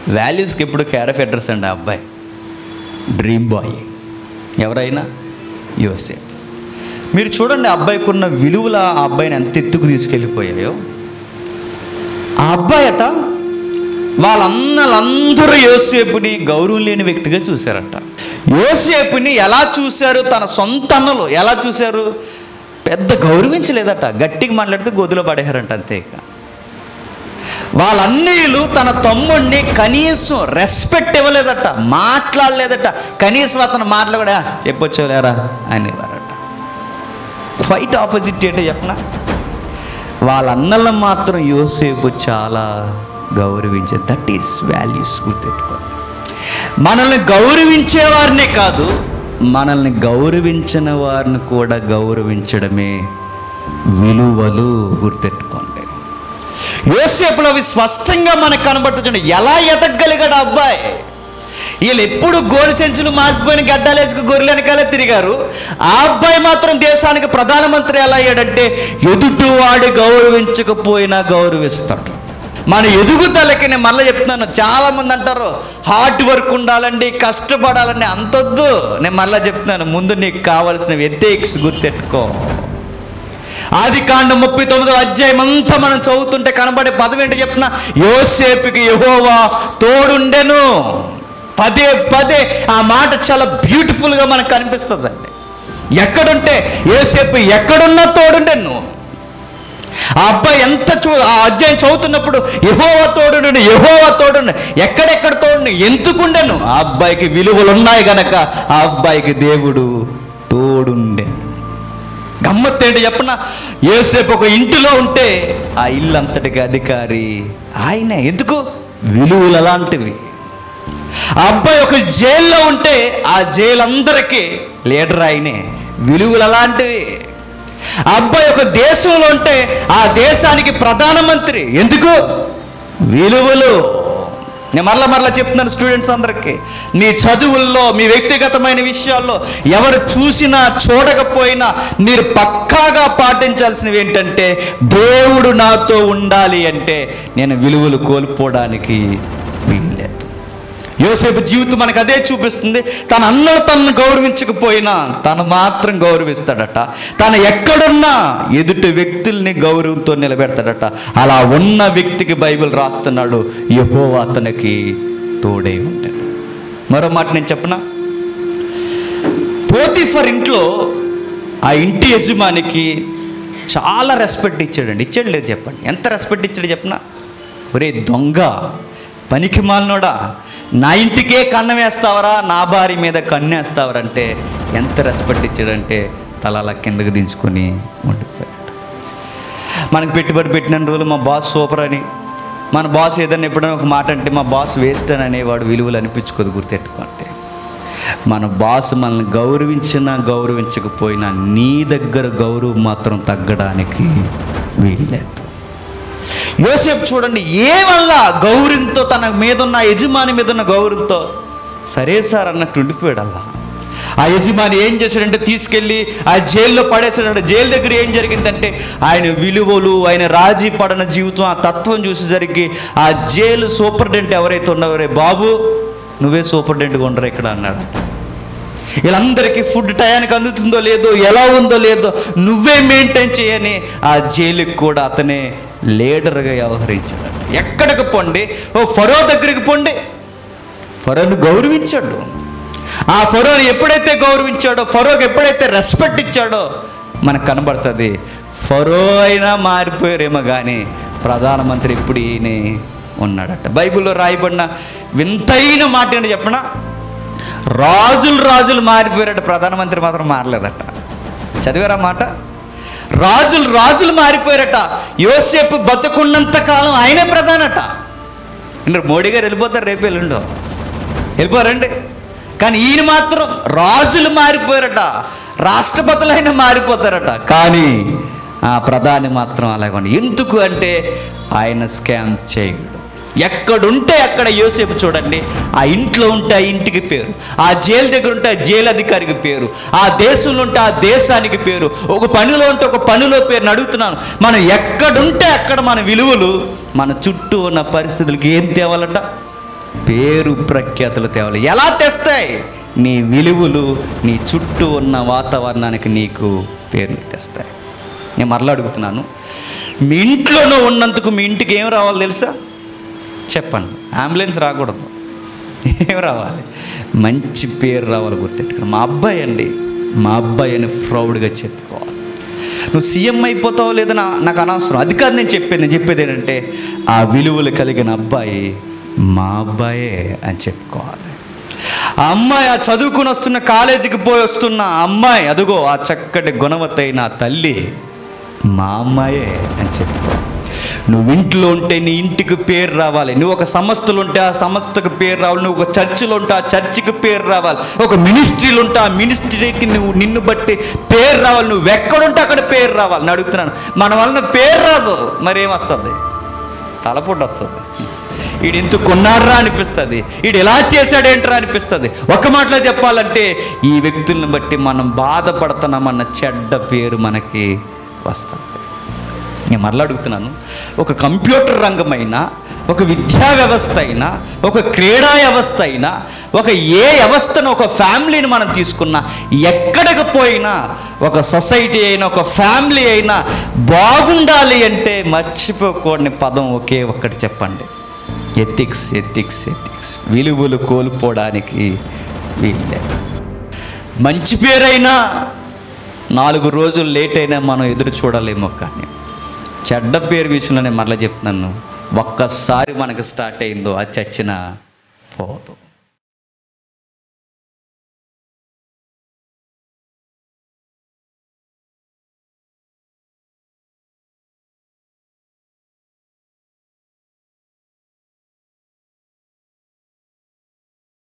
వాల్యూస్కి ఎప్పుడు క్యారఫ్ అడ్రస్ అండి ఆ అబ్బాయి డ్రీమ్ బాయ్ ఎవరైనా యుఎస్ఏ మీరు చూడండి ఆ అబ్బాయికి ఉన్న విలువల ఆ అబ్బాయిని ఎంత ఎత్తుకు తీసుకెళ్ళిపోయాయో ఆ అబ్బాయి అట వాళ్ళన్నలందరూ యోసేపుని గౌరవం లేని వ్యక్తిగా చూశారట యోసేపుని ఎలా చూశారు తన సొంత అన్నలు ఎలా చూశారు పెద్ద గౌరవించలేదట గట్టిగా మాట్లాడితే గొద్దులో పడేశారంట అంతే ఇక వాళ్ళ అన్నయ్యలు తన తమ్ముడిని కనీసం రెస్పెక్ట్ ఇవ్వలేదట మాట్లాడలేదట కనీసం అతను మాటలు కూడా చెప్పొచ్చులేరా అనేవారట ఫైట్ ఆపోజిట్ ఏంటో చెప్పనా వాళ్ళ అన్నలను మాత్రం యోసేపు చాలా గౌరవించే దట్ ఈస్ వాల్యూస్ గుర్తెట్టుకోండి మనల్ని గౌరవించే వారినే కాదు మనల్ని గౌరవించిన వారిని కూడా గౌరవించడమే విలువలు గుర్తెట్టుకోండి యోసేపులో అవి స్పష్టంగా మనకు కనబడుతుంది ఎలా ఎదగలిగాడు ఆ అబ్బాయి వీళ్ళు ఎప్పుడు గోడి చెంచులు మాసిపోయిన గడ్డాలేసుకు గొర్రెల వెనకాలే తిరిగారు ఆ అబ్బాయి మాత్రం దేశానికి ప్రధానమంత్రి ఎలా అయ్యాడంటే ఎదుటివాడు గౌరవించకపోయినా గౌరవిస్తాడు మన ఎదుగుదలకి నేను మళ్ళీ చెప్తున్నాను చాలా మంది అంటారు హార్డ్ వర్క్ ఉండాలండి కష్టపడాలండి అంతొద్దు నేను మళ్ళీ చెప్తున్నాను ముందు నీకు కావాల్సిన ఎథిక్స్ గుర్తెట్టుకో ఆది కాండం ముప్పై తొమ్మిదో అధ్యాయం అంతా మనం చదువుతుంటే కనబడే పదం ఏంటో చెప్తున్నా యోసేపుకి యహోవా తోడుండెను పదే పదే ఆ మాట చాలా బ్యూటిఫుల్గా మనకు కనిపిస్తుందండి ఎక్కడుంటే యోసేపు ఎక్కడున్నా తోడుండెను ఆ అబ్బాయి ఎంత చూ ఆ అధ్యాయం చదువుతున్నప్పుడు యహోవ తోడుండు యహోవ తోడుండు ఎక్కడెక్కడ తోడుండు ఎందుకుండెను ఆ అబ్బాయికి విలువలు ఉన్నాయి గనక ఆ అబ్బాయికి దేవుడు తోడుండెను గమ్మత్తు ఏంటి చెప్పన ఏసేపు ఒక ఇంటిలో ఉంటే ఆ ఇల్లు అంతటికి అధికారి ఆయనే ఎందుకు విలువలు అలాంటివి ఆ అబ్బాయి ఒక జైల్లో ఉంటే ఆ జైలు అందరికీ లీడర్ ఆయనే విలువలు అలాంటివి ఆ అబ్బాయి ఒక దేశంలో ఉంటే ఆ దేశానికి ప్రధానమంత్రి ఎందుకు విలువలు నేను మరలా మరలా చెప్తున్నాను స్టూడెంట్స్ అందరికీ మీ చదువుల్లో మీ వ్యక్తిగతమైన విషయాల్లో ఎవరు చూసినా చూడకపోయినా మీరు పక్కాగా పాటించాల్సినవి ఏంటంటే దేవుడు నాతో ఉండాలి అంటే నేను విలువలు కోల్పోవడానికి వీల్లేదు యోసేపు జీవితం మనకు అదే చూపిస్తుంది తన అన్నలు తనను గౌరవించకపోయినా తను మాత్రం గౌరవిస్తాడట తను ఎక్కడున్నా ఎదుటి వ్యక్తుల్ని గౌరవంతో నిలబెడతాడట అలా ఉన్న వ్యక్తికి బైబిల్ రాస్తున్నాడు యహో అతనికి తోడై ఉంటాడు మరో మాట నేను చెప్పనా పోతిఫర్ ఇంట్లో ఆ ఇంటి యజమానికి చాలా రెస్పెక్ట్ ఇచ్చాడండి ఇచ్చాడు లేదు చెప్పండి ఎంత రెస్పెక్ట్ ఇచ్చాడు చెప్పనా ఒరే దొంగ పనికి మాలినోడా నా ఇంటికే కన్నం వేస్తావరా నా భార్య మీద కన్ను వేస్తావరా అంటే ఎంత రెస్పెక్ట్ ఇచ్చాడంటే తల అలా కిందకు దించుకొని ఉండిపోయాడు మనకు పెట్టుబడి పెట్టిన రోజులు మా బాస్ సూపర్ అని మన బాస్ ఏదైనా ఎప్పుడైనా ఒక మాట అంటే మా బాస్ వేస్ట్ అని అనేవాడు విలువలు అనిపించుకోదు గుర్తెట్టుకుంటే మన బాస్ మనల్ని గౌరవించినా గౌరవించకపోయినా నీ దగ్గర గౌరవం మాత్రం తగ్గడానికి వీల్లేదు యోసేపు చూడండి ఏ వల్ల గౌరవంతో తన మీద ఉన్న యజమాని మీద ఉన్న గౌరవంతో సరే సార్ అన్నట్టు ఉండిపోయాడు అలా ఆ యజమాని ఏం చేశాడంటే తీసుకెళ్ళి ఆ జైల్లో పడేసాడు జైలు దగ్గర ఏం జరిగిందంటే ఆయన విలువలు ఆయన రాజీ పడన జీవితం ఆ తత్వం చూసేసరికి ఆ జైలు సూపరింటెండెంట్ ఎవరైతే ఉన్నారో బాబు నువ్వే సూపరింటెండెంట్గా ఉండరు ఇక్కడ అన్నాడు వీళ్ళందరికీ ఫుడ్ టయానికి అందుతుందో లేదో ఎలా ఉందో లేదో నువ్వే మెయింటైన్ చేయని ఆ జైలుకి కూడా అతనే లీడర్గా వ్యవహరించాడు ఎక్కడికి పొండి ఓ ఫరో దగ్గరికి పొండి ఫరోని గౌరవించాడు ఆ ఫరోని ఎప్పుడైతే గౌరవించాడో ఫరోకి ఎప్పుడైతే రెస్పెక్ట్ ఇచ్చాడో మనకు కనబడుతుంది ఫరో అయినా మారిపోయారేమో కానీ ప్రధానమంత్రి ఇప్పుడు ఈయనే ఉన్నాడట బైబిల్లో రాయబడిన వింతైన మాట ఏంటో చెప్పనా రాజులు రాజులు మారిపోయారట ప్రధానమంత్రి మాత్రం మారలేదట చదివారా మాట రాజులు రాజులు మారిపోయారట యోసేపు బతుకున్నంత కాలం ఆయనే ప్రధానట అంటే మోడీ గారు వెళ్ళిపోతారు రేపు ఎల్లుండో వెళ్ళిపోరండి కానీ ఈయన మాత్రం రాజులు మారిపోయారట రాష్ట్రపతులైన మారిపోతారట కానీ ఆ ప్రధాని మాత్రం అలాగే ఎందుకు అంటే ఆయన స్కామ్ చేయడు ఎక్కడుంటే అక్కడ యోసేపు చూడండి ఆ ఇంట్లో ఉంటే ఆ ఇంటికి పేరు ఆ జైలు దగ్గర ఉంటే ఆ జైలు అధికారికి పేరు ఆ దేశంలో ఉంటే ఆ దేశానికి పేరు ఒక పనిలో ఉంటే ఒక పనిలో పేరు అడుగుతున్నాను మనం ఎక్కడుంటే అక్కడ మన విలువలు మన చుట్టూ ఉన్న పరిస్థితులకి ఏం తేవాలట పేరు ప్రఖ్యాతులు తేవాలి ఎలా తెస్తాయి నీ విలువలు నీ చుట్టూ ఉన్న వాతావరణానికి నీకు పేరు తెస్తాయి నేను మరలా అడుగుతున్నాను మీ ఇంట్లోనూ ఉన్నందుకు మీ ఇంటికి ఏం రావాలి తెలుసా చెప్పండి అంబులెన్స్ రాకూడదు ఏం రావాలి మంచి పేరు రావాలి గుర్తెట్టుకుని మా అబ్బాయి అండి మా అబ్బాయి అని ప్రౌడ్గా చెప్పుకోవాలి నువ్వు సీఎం అయిపోతావో లేదో నా నాకు అనవసరం అది కాదు నేను చెప్పేది నేను చెప్పేది ఏంటంటే ఆ విలువలు కలిగిన అబ్బాయి మా అబ్బాయే అని చెప్పుకోవాలి ఆ అమ్మాయి ఆ చదువుకుని వస్తున్న కాలేజీకి పోయి వస్తున్న ఆ అమ్మాయి అదిగో ఆ చక్కటి గుణవతైన ఆ తల్లి మా అమ్మాయే అని చెప్పుకో నువ్వు ఇంట్లో ఉంటే నీ ఇంటికి పేరు రావాలి నువ్వు ఒక సంస్థలు ఉంటే ఆ సంస్థకు పేరు రావాలి నువ్వు ఒక చర్చిలో ఉంటే ఆ చర్చికి పేరు రావాలి ఒక మినిస్ట్రీలు ఉంటే ఆ మినిస్ట్రీకి నువ్వు నిన్ను బట్టి పేరు రావాలి నువ్వు ఎక్కడుంటే అక్కడ పేరు రావాలి నేను అడుగుతున్నాను మన వలన పేరు రాదు మరి ఏమొస్తుంది తలపోటు వస్తుంది వీడు ఇంత కొన్నాడ్రా అనిపిస్తుంది వీడు ఎలా చేశాడేంట్రా అనిపిస్తుంది ఒక మాటలో చెప్పాలంటే ఈ వ్యక్తుల్ని బట్టి మనం బాధపడుతున్నామన్న చెడ్డ పేరు మనకి వస్తుంది నేను మరలా అడుగుతున్నాను ఒక కంప్యూటర్ రంగమైనా ఒక విద్యా వ్యవస్థ అయినా ఒక క్రీడా వ్యవస్థ అయినా ఒక ఏ వ్యవస్థను ఒక ఫ్యామిలీని మనం తీసుకున్నా ఎక్కడికి పోయినా ఒక సొసైటీ అయినా ఒక ఫ్యామిలీ అయినా బాగుండాలి అంటే మర్చిపోకూడని పదం ఒకే ఒక్కటి చెప్పండి ఎథిక్స్ ఎథిక్స్ ఎథిక్స్ విలువలు కోల్పోవడానికి వీల్లేదు మంచి పేరైనా నాలుగు రోజులు లేట్ అయినా మనం ఎదురు చూడలేమో కానీ చెడ్డ పేరు విషయంలో నేను మరలా చెప్తున్నాను ఒక్కసారి మనకు స్టార్ట్ అయిందో అది చచ్చిన పోదు